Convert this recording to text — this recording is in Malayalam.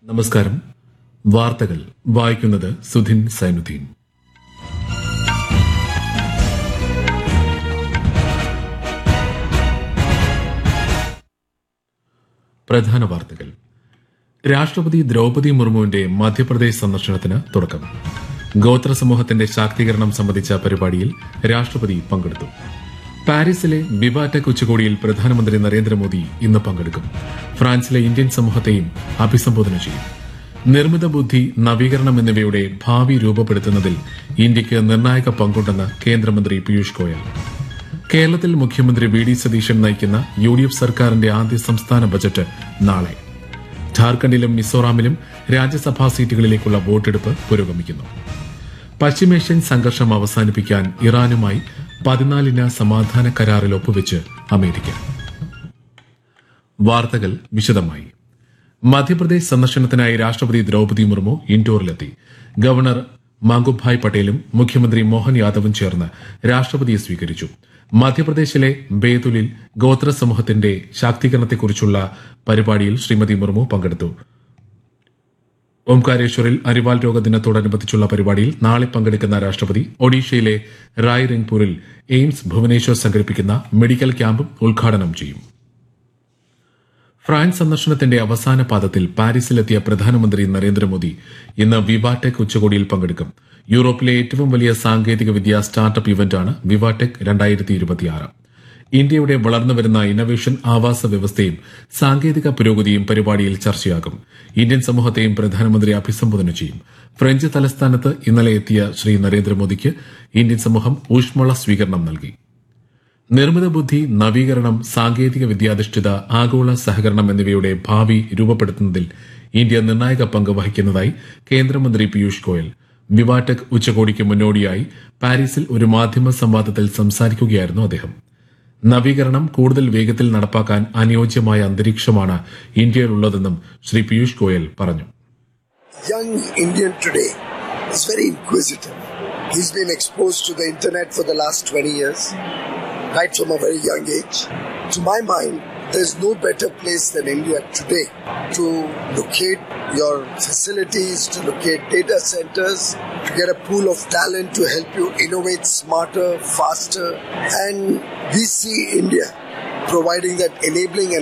നമസ്കാരം വാർത്തകൾ വായിക്കുന്നത് സുധിൻ സൈനുദ്ദീൻ പ്രധാന വാർത്തകൾ രാഷ്ട്രപതി ദ്രൗപദി മുർമുവിന്റെ മധ്യപ്രദേശ് സന്ദർശനത്തിന് തുടക്കം ഗോത്ര സമൂഹത്തിന്റെ ശാക്തീകരണം സംബന്ധിച്ച പരിപാടിയിൽ രാഷ്ട്രപതി പങ്കെടുത്തു പാരീസിലെ വിവാടെക് ഉച്ചകോടിയിൽ പ്രധാനമന്ത്രി നരേന്ദ്രമോദി ഇന്ന് പങ്കെടുക്കും ഫ്രാൻസിലെ ഇന്ത്യൻ സമൂഹത്തെയും അഭിസംബോധന ചെയ്യും നിർമ്മിത ബുദ്ധി നവീകരണം എന്നിവയുടെ ഭാവി രൂപപ്പെടുത്തുന്നതിൽ ഇന്ത്യയ്ക്ക് നിർണായക പങ്കുണ്ടെന്ന് കേന്ദ്രമന്ത്രി പീയൂഷ് ഗോയൽ കേരളത്തിൽ മുഖ്യമന്ത്രി വി ഡി സതീശൻ നയിക്കുന്ന യു ഡി എഫ് സർക്കാരിന്റെ ആദ്യ സംസ്ഥാന ബജറ്റ് നാളെ ഝാർഖണ്ഡിലും മിസോറാമിലും രാജ്യസഭാ സീറ്റുകളിലേക്കുള്ള വോട്ടെടുപ്പ് പുരോഗമിക്കുന്നു പശ്ചിമേഷ്യൻ സംഘർഷം അവസാനിപ്പിക്കാൻ ഇറാനുമായി പതിനാലിന് സമാധാന കരാറിൽ ഒപ്പുവെച്ച് അമേരിക്ക വാർത്തകൾ വിശദമായി മധ്യപ്രദേശ് സന്ദർശനത്തിനായി രാഷ്ട്രപതി ദ്രൌപദി മുർമു ഇൻഡോറിലെത്തി ഗവർണർ മാംഗുഭായ് പട്ടേലും മുഖ്യമന്ത്രി മോഹൻ യാദവും ചേർന്ന് രാഷ്ട്രപതിയെ സ്വീകരിച്ചു മധ്യപ്രദേശിലെ ബേതുലിൽ ഗോത്ര സമൂഹത്തിന്റെ ശാക്തീകരണത്തെക്കുറിച്ചുള്ള പരിപാടിയിൽ ശ്രീമതി മുർമു പങ്കെടുത്തു ഓംകാരേശ്വറിൽ അരിവാൾ രോഗ ദിനത്തോടനുബന്ധിച്ചുള്ള പരിപാടിയിൽ നാളെ പങ്കെടുക്കുന്ന രാഷ്ട്രപതി ഒഡീഷയിലെ റായ് രംഗ്പൂരിൽ എയിംസ് ഭുവനേശ്വർ സംഘടിപ്പിക്കുന്ന മെഡിക്കൽ ക്യാമ്പും ഉദ്ഘാടനം ചെയ്യും ഫ്രാൻസ് സന്ദർശനത്തിന്റെ അവസാന പാദത്തിൽ പാരീസിലെത്തിയ പ്രധാനമന്ത്രി നരേന്ദ്രമോദി ഇന്ന് വിവാടെക് ഉച്ചകോടിയിൽ പങ്കെടുക്കും യൂറോപ്പിലെ ഏറ്റവും വലിയ സാങ്കേതിക വിദ്യാ സ്റ്റാർട്ടപ്പ് ഇവന്റാണ് വിവാടെക് രണ്ടായിരത്തി ഇരുപത്തിയാറ് ഇന്ത്യയുടെ വളർന്നുവരുന്ന ഇന്നവേഷൻ ആവാസ വ്യവസ്ഥയും സാങ്കേതിക പുരോഗതിയും പരിപാടിയിൽ ചർച്ചയാകും ഇന്ത്യൻ സമൂഹത്തെയും പ്രധാനമന്ത്രി അഭിസംബോധന ചെയ്യും ഫ്രഞ്ച് തലസ്ഥാനത്ത് ഇന്നലെ എത്തിയ ശ്രീ നരേന്ദ്രമോദിക്ക് ഇന്ത്യൻ സമൂഹം ഊഷ്മള സ്വീകരണം നൽകി നിർമ്മിത ബുദ്ധി നവീകരണം സാങ്കേതിക വിദ്യാധിഷ്ഠിത ആഗോള സഹകരണം എന്നിവയുടെ ഭാവി രൂപപ്പെടുത്തുന്നതിൽ ഇന്ത്യ നിർണായക പങ്ക് വഹിക്കുന്നതായി കേന്ദ്രമന്ത്രി പീയൂഷ് ഗോയൽ വിവാടെക് ഉച്ചകോടിക്ക് മുന്നോടിയായി പാരീസിൽ ഒരു മാധ്യമ സംവാദത്തിൽ സംസാരിക്കുകയായിരുന്നു അദ്ദേഹം നവീകരണം കൂടുതൽ വേഗത്തിൽ നടപ്പാക്കാൻ അനുയോജ്യമായ അന്തരീക്ഷമാണ് ഇന്ത്യയിലുള്ളതെന്നും ശ്രീ പീയൂഷ് ഗോയൽ പറഞ്ഞു young Indian today is very inquisitive. He's been exposed to the internet for the last 20 years, right from a very young age. To my mind, there's no better place than India today to locate your facilities, to locate data centers, to get a pool of talent to help you innovate smarter, faster. And we see India providing that enabling